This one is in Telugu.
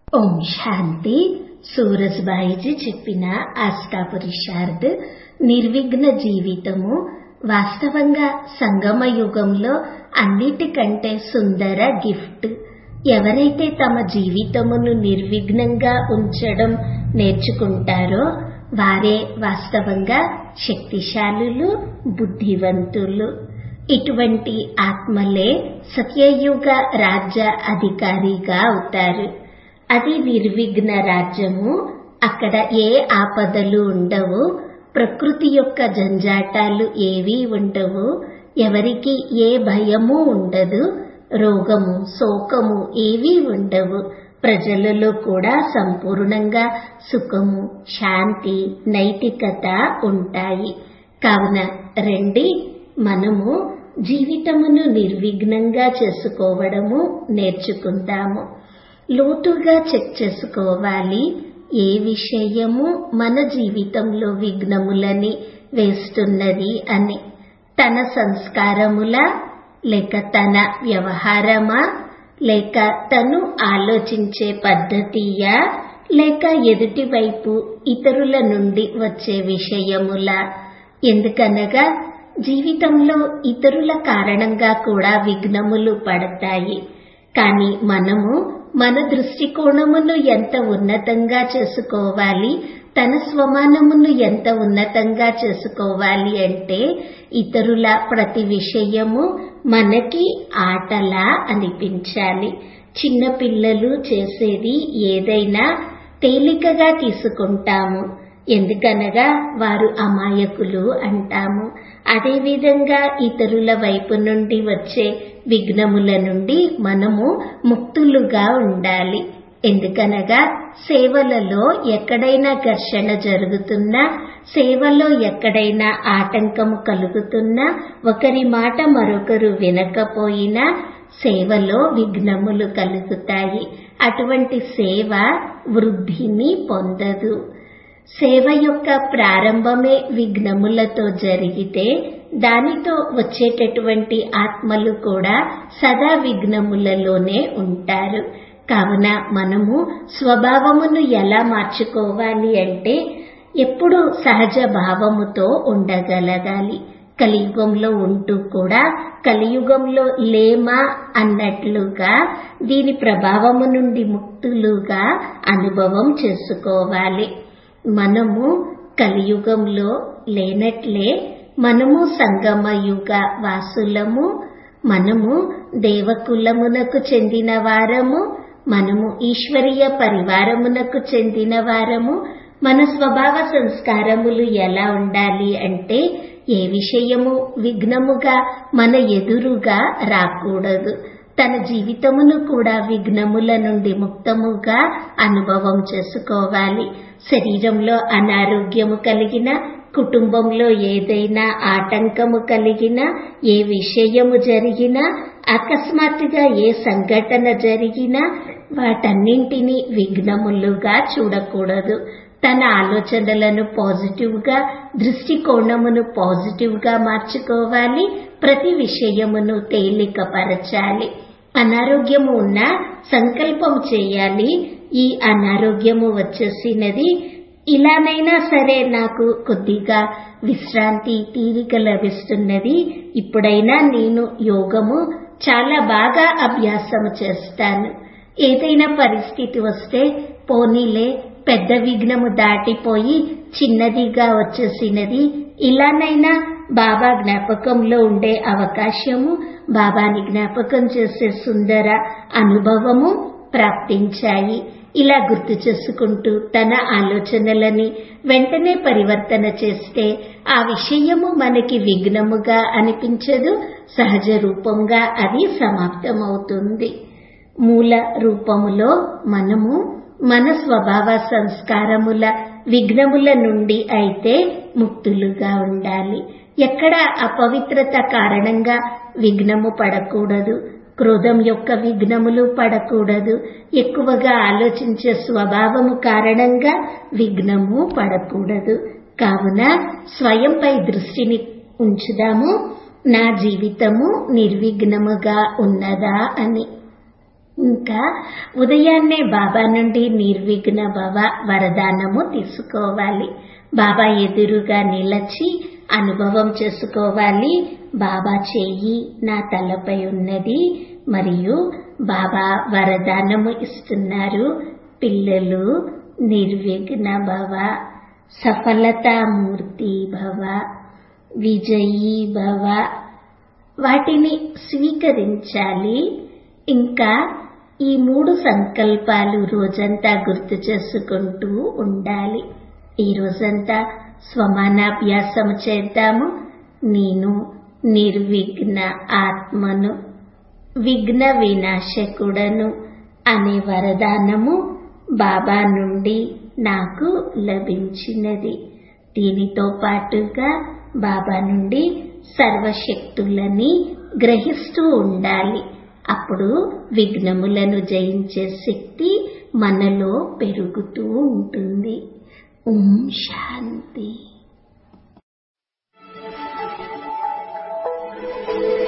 ఓం శాంతి సూరజ్బాయిజీ చెప్పిన అష్టాపురుషార్థ్ నిర్విఘ్న జీవితము వాస్తవంగా సంగమ యుగంలో అన్నిటికంటే సుందర గిఫ్ట్ ఎవరైతే తమ జీవితమును నిర్విఘ్నంగా ఉంచడం నేర్చుకుంటారో వారే వాస్తవంగా శక్తిశాలులు బుద్ధివంతులు ఇటువంటి ఆత్మలే సత్యయుగ రాజ్య అధికారిగా అవుతారు అది నిర్విఘ్న రాజ్యము అక్కడ ఏ ఆపదలు ఉండవు ప్రకృతి యొక్క జంజాటాలు ఏవీ ఉండవు ఎవరికి ఏ భయము ఉండదు రోగము శోకము ఏవీ ఉండవు ప్రజలలో కూడా సంపూర్ణంగా సుఖము శాంతి నైతికత ఉంటాయి కావున రండి మనము జీవితమును నిర్విఘ్నంగా చేసుకోవడము నేర్చుకుందాము లోతుగా చెక్ చేసుకోవాలి ఏ విషయము మన జీవితంలో విఘ్నములని వేస్తున్నది అని తన సంస్కారముల లేక తన వ్యవహారమా లేక తను ఆలోచించే పద్ధతియా లేక ఎదుటి వైపు ఇతరుల నుండి వచ్చే విషయముల ఎందుకనగా జీవితంలో ఇతరుల కారణంగా కూడా విఘ్నములు పడతాయి కానీ మనము మన దృష్టికోణమును ఎంత ఉన్నతంగా చేసుకోవాలి తన స్వమానమును ఎంత ఉన్నతంగా చేసుకోవాలి అంటే ఇతరుల ప్రతి విషయము మనకి ఆటలా అనిపించాలి చిన్న పిల్లలు చేసేది ఏదైనా తేలికగా తీసుకుంటాము ఎందుకనగా వారు అమాయకులు అంటాము అదేవిధంగా ఇతరుల వైపు నుండి వచ్చే విఘ్నముల నుండి మనము ముక్తులుగా ఉండాలి ఎందుకనగా సేవలలో ఎక్కడైనా ఘర్షణ జరుగుతున్నా సేవలో ఎక్కడైనా ఆటంకము కలుగుతున్నా ఒకరి మాట మరొకరు వినకపోయినా సేవలో విఘ్నములు కలుగుతాయి అటువంటి సేవ వృద్ధిని పొందదు సేవ యొక్క ప్రారంభమే విఘ్నములతో జరిగితే దానితో వచ్చేటటువంటి ఆత్మలు కూడా సదా విఘ్నములలోనే ఉంటారు కావున మనము స్వభావమును ఎలా మార్చుకోవాలి అంటే ఎప్పుడు సహజ భావముతో ఉండగలగాలి కలియుగంలో ఉంటూ కూడా కలియుగంలో లేమా అన్నట్లుగా దీని ప్రభావము నుండి ముక్తులుగా అనుభవం చేసుకోవాలి మనము కలియుగంలో లేనట్లే మనము సంగమ యుగ వాసులము మనము దేవకులమునకు చెందిన వారము మనము ఈశ్వరీయ పరివారమునకు చెందిన వారము మన స్వభావ సంస్కారములు ఎలా ఉండాలి అంటే ఏ విషయము విఘ్నముగా మన ఎదురుగా రాకూడదు తన జీవితమును కూడా విఘ్నముల నుండి ముక్తముగా అనుభవం చేసుకోవాలి శరీరంలో అనారోగ్యము కలిగిన కుటుంబంలో ఏదైనా ఆటంకము కలిగినా ఏ విషయము జరిగినా అకస్మాత్తుగా ఏ సంఘటన జరిగినా వాటన్నింటినీ విఘ్నములుగా చూడకూడదు తన ఆలోచనలను పాజిటివ్ గా దృష్టికోణమును పాజిటివ్ గా మార్చుకోవాలి ప్రతి విషయమును తేలికపరచాలి అనారోగ్యము ఉన్నా సంకల్పం చేయాలి ఈ అనారోగ్యము వచ్చేసినది ఇలానైనా సరే నాకు కొద్దిగా విశ్రాంతి తీరిక లభిస్తున్నది ఇప్పుడైనా నేను యోగము చాలా బాగా అభ్యాసము చేస్తాను ఏదైనా పరిస్థితి వస్తే పోనీలే పెద్ద విఘ్నము దాటిపోయి చిన్నదిగా వచ్చేసినది ఇలానైనా బాబా జ్ఞాపకంలో ఉండే అవకాశము బాబాని జ్ఞాపకం చేసే సుందర అనుభవము ప్రాప్తించాయి ఇలా గుర్తు చేసుకుంటూ తన ఆలోచనలని వెంటనే పరివర్తన చేస్తే ఆ విషయము మనకి విఘ్నముగా అనిపించదు సహజ రూపంగా అది సమాప్తమవుతుంది మూల రూపములో మనము మన స్వభావ సంస్కారముల విఘ్నముల నుండి అయితే ముక్తులుగా ఉండాలి ఎక్కడ అపవిత్రత కారణంగా విఘ్నము పడకూడదు క్రోధం యొక్క విఘ్నములు పడకూడదు ఎక్కువగా ఆలోచించే స్వభావము కారణంగా విఘ్నము పడకూడదు కావున స్వయంపై దృష్టిని ఉంచుదాము నా జీవితము నిర్విఘ్నముగా ఉన్నదా అని ఇంకా ఉదయాన్నే బాబా నుండి నిర్విఘ్న భవ వరదానము తీసుకోవాలి బాబా ఎదురుగా నిలచి అనుభవం చేసుకోవాలి బాబా చెయ్యి నా తలపై ఉన్నది మరియు బాబా వరదానము ఇస్తున్నారు పిల్లలు నిర్విఘ్న భవ సఫలతామూర్తి భవ విజయీ భవ వాటిని స్వీకరించాలి ఇంకా ఈ మూడు సంకల్పాలు రోజంతా గుర్తు చేసుకుంటూ ఉండాలి ఈ రోజంతా స్వమానాభ్యాసం చేద్దాము నేను నిర్విఘ్న ఆత్మను విఘ్న వినాశకుడను అనే వరదానము బాబా నుండి నాకు లభించినది దీనితో పాటుగా బాబా నుండి సర్వశక్తులని గ్రహిస్తూ ఉండాలి అప్పుడు విఘ్నములను జయించే శక్తి మనలో పెరుగుతూ ఉంటుంది ఓం శాంతి